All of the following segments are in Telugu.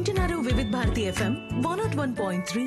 వింటున్నారు Vividh Bharati FM one naught one point three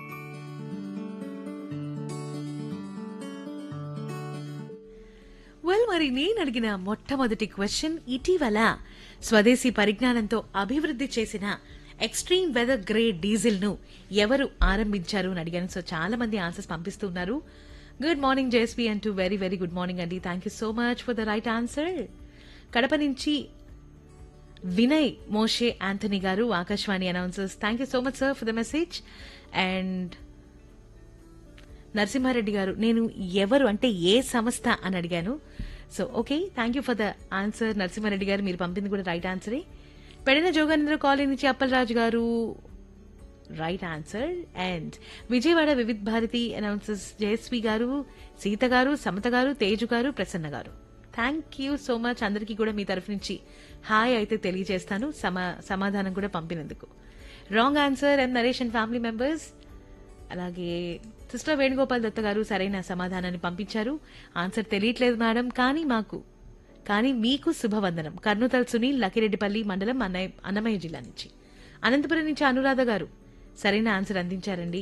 well మరి నేను అడిగిన మొట్టమొదటి క్వశ్చన్ ఇటీవల స్వదేశీ పరిజ్ఞానంతో అభివృద్ధి చేసిన ఎక్స్ట్రీమ్ వెదర్ గ్రే డీజిల్ ను ఎవరు ఆరంభించారు అని అడిగాను సో చాలా మంది ఆన్సర్స్ పంపిస్తున్నారు గుడ్ మార్నింగ్ జేఎస్పీ అంటూ వెరీ వెరీ గుడ్ మార్నింగ్ అండి thank you so much for the right answer Kadapa నుంచి వినయ్ మోషే ఆంథనీ గారు Akashvani announcers thank you so much sir for the message and Narasimha Reddy గారు నేను ఎవరు అంటే ఏ సంస్థ అని అడిగాను so okay thank you for the answer Narasimha Reddy గారు మీరు పంపింది కూడా రైట్ ఆన్సరే పెడిన జోగానంద్ర కాలనీ నుంచి అప్పలరాజు గారు right answer and Vijayawada Vividh Bharati announcers Jayasri గారు సీత గారు సమత గారు తేజు గారు ప్రసన్న గారు థ్యాంక్ యూ సో మచ్ అందరికీ కూడా మీ తరఫు నుంచి హాయ్ అయితే తెలియజేస్తాను సమా సమాధానం కూడా పంపినందుకు wrong answer and Naresh and family members అలాగే సిస్టర్ వేణుగోపాల్ దత్త గారు సరైన సమాధానాన్ని పంపించారు ఆన్సర్ తెలియట్లేదు మేడం కానీ మాకు కానీ మీకు శుభవందనం కర్నూతల్ సునీల్ లకిరెడ్డిపల్లి మండలం అన్నయ్య అన్నమయ్య జిల్లా నుంచి అనంతపురం నుంచి అనురాధ గారు సరైన ఆన్సర్ అందించారండి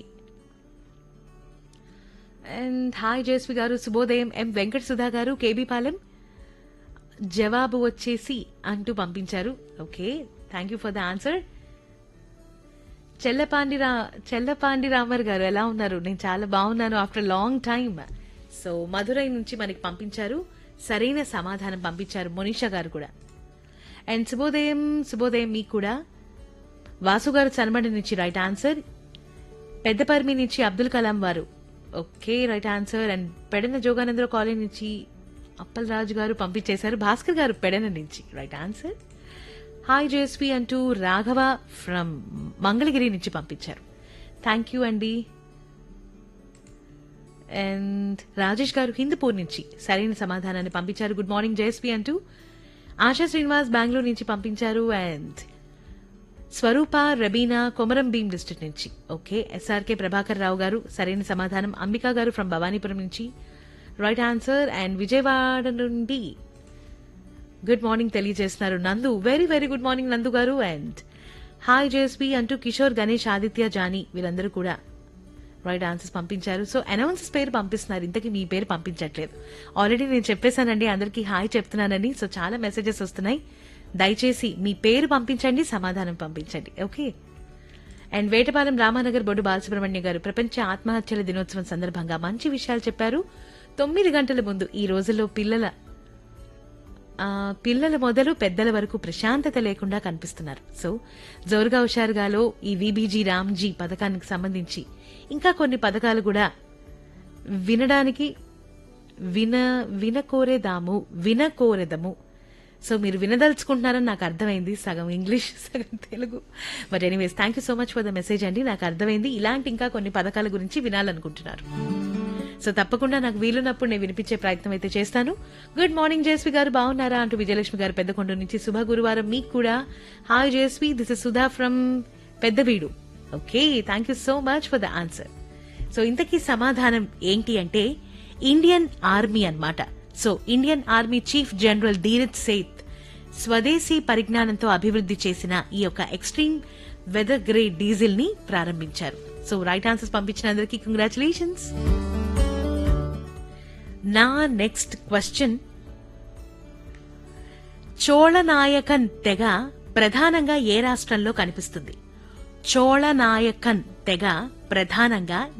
అండ్ హాయ్ జయశ్రీ గారు శుభోదయం ఎం వెంకట సుధా గారు కేబీ పాలెం జవాబు వచ్చేసి అంటూ పంపించారు okay thank you for the answer Chellapandi రా చెల్లపాండి రామర్ గారు ఎలా ఉన్నారు నేను చాలా బాగున్నాను after long time so Madurai నుంచి మనకి పంపించారు సరైన సమాధానం పంపించారు మొనిషా గారు కూడా అండ్ శుభోదయం శుభోదయం మీకు కూడా వాసు గారు చనమడి నుంచి రైట్ ఆన్సర్ పెద్దపర్మి నుంచి అబ్దుల్ కలాం వారు okay right answer and Pedana Joganandarao college నుంచి అప్పల్ రాజు గారు పంపించేశారు భాస్కర్ గారు పెడన నుంచి రైట్ ఆన్సర్ హాయ్ జేఎస్పీ అంటూ రాఘవ ఫ్రమ్ మంగళగిరి నుంచి పంపించారు థ్యాంక్ యూ అండి అండ్ రాజేష్ గారు హిందూపూర్ నుంచి సరైన సమాధానాన్ని పంపించారు గుడ్ మార్నింగ్ జేఎస్పీ అంటూ ఆశా శ్రీనివాస్ బెంగళూరు నుంచి పంపించారు అండ్ స్వరూప రబీనా కొమరం భీం డిస్ట్రిక్ట్ నుంచి ఓకే ఎస్ఆర్కే ప్రభాకర్ రావు గారు సరైన సమాధానం అంబికా గారు ఫ్రమ్ భవానీపురం నుంచి రైట్ ఆన్సర్ అండ్ విజయవాడ నుండి గుడ్ మార్నింగ్ తెలియజేస్తున్నారు నందు వెరీ వెరీ గుడ్ మార్నింగ్ నందు గారు అండ్ హాయ్ జేఎస్పీ అంటూ కిషోర్ గణేష్ ఆదిత్య జానీ వీళ్ళందరూ కూడా రైట్ ఆన్సర్స్ పంపించారు సో అనౌన్సర్స్ పేరు పంపిస్తున్నారు ఇంతకీ మీ పేరు పంపించట్లేదు ఆల్రెడీ నేను చెప్పేశానండి అందరికీ హాయ్ చెప్తున్నానని సో చాలా మెసేజెస్ వస్తున్నాయి దయచేసి మీ పేరు పంపించండి సమాధానం పంపించండి ఓకే అండ్ వేటపాలెం రామానగర్ బొడ్డు బాలసుబ్రహ్మణ్య గారు ప్రపంచ ఆత్మహత్యల దినోత్సవం సందర్భంగా మంచి విషయాలు చెప్పారు తొమ్మిది గంటల ముందు ఈ రోజుల్లో పిల్లల ఆ, పిల్లల మొదలు పెద్దల వరకు ప్రశాంతత లేకుండా కనిపిస్తున్నారు సో జోరుగా హుషారుగాలో ఈ విబీజీ రామ్జీ పథకానికి సంబంధించి ఇంకా కొన్ని పథకాలు కూడా వినడానికి విన వినకోరేదాము వినకోరెదము సో మీరు వినదలుచుకుంటున్నారని నాకు అర్థమైంది సగం ఇంగ్లీష్ సగం Telugu but anyways thank you so much for the message అండి నాకు అర్థమైంది ఇలాంటి ఇంకా కొన్ని పథకాల గురించి వినాలనుకుంటున్నారు సో తప్పకుండా నాకు వీలున్నప్పుడు నేను వినిపించే ప్రయత్నం అయితే చేస్తాను గుడ్ మార్నింగ్ జయశ్రీ గారు బాగున్నారా అంటూ విజయలక్ష్మి గారు పెద్దకొండ నుంచి శుభ గురువారం మీకు కూడా hi Jayashree this is Sudha from Peddaveedu okay thank you so much for the answer so ఇంతకీ సమాధానం ఏంటి అంటే ఇండియన్ ఆర్మీ అన్నమాట so Indian army chief general Dheeraj Seth స్వదేశీ పరిజ్ఞానంతో అభివృద్ధి చేసిన ఈ యొక్క ఎక్స్ట్రీమ్ వెదర్ గ్రే డీజిల్ ని ప్రారంభించారు సో రైట్ ఆన్సర్స్ పంపించిన అందరికీ కంగ్రాచులేషన్స్ నా నెక్స్ట్ క్వశ్చన్ చోళనాయకన్ తెగ ప్రధానంగా ఏ రాష్ట్రంలో కనిపిస్తుంది చోళనాయకన్ తెగ ప్రధానంగా